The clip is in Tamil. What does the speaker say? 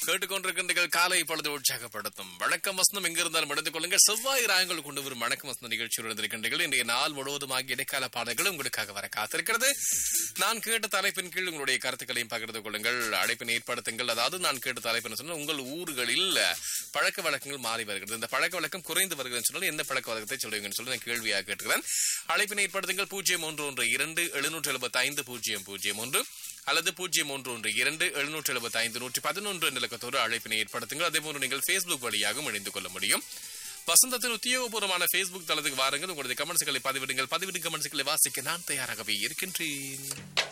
கேட்டுக்கொண்டிருக்கின்றீர்கள் காலை பொழுது உற்சாகப்படுத்தும் வணக்கம் வசனம் எங்கிருந்தாலும் எடுத்துக் கொள்ளுங்கள் செவ்வாய் ராயங்கள் கொண்டு வரும் வணக்கம் வசனம் நிகழ்ச்சியில் இருந்திருக்கின்றீர்கள் இன்றைய நாள் முழுவதுமாக இடைக்கால பாடல்கள் உங்களுக்காக வர காத்திருக்கிறது நான் கேட்ட தலைப்பின் கீழ் உங்களுடைய கருத்துக்களையும் பகிர்ந்து கொள்ளுங்கள் அழைப்பினை ஏற்படுத்துங்கள் அதாவது நான் கேட்ட தலைப்புன்னு சொன்னால் உங்கள் ஊர்களில் பழக்க வழக்கங்கள் மாறி வருகிறது இந்த பழக்க வழக்கம் குறைந்து வருகிறது சொன்னால் எந்த பழக்க வழக்கத்தை சொல்லுவீங்கன்னு சொல்லி நான் கேள்வியாக கேட்டுக்கிறேன் அழைப்பினை ஏற்படுத்துங்கள் பூஜ்ஜியம் ஒன்று ஒன்று இரண்டு எழுநூற்று எழுபத்தி ஐந்து பூஜ்ஜியம் பூஜ்ஜியம் ஒன்று அல்லது பூஜ்ஜியம் ஒன்று ஒன்று இரண்டு எழுநூற்று எழுபத்தி ஐந்து நூற்றி பதினொன்று நிலக்கத்தோடு அழைப்பினை ஏற்படுத்துங்கள் அதே போன்று நீங்கள் ஃபேஸ்புக் வழியாகவும் இணைந்து கொள்ள முடியும் வசந்தத்தின் உத்தியோகபூர்வமான ஃபேஸ்புக் தளத்துக்கு வாருங்கள் உங்களுடைய கமெண்ட்ஸ்களை பதிவிடுங்கள் பதிவிடும் கமெண்ட்ஸ்களை வாசிக்க நான் தயாராகவே இருக்கின்றேன்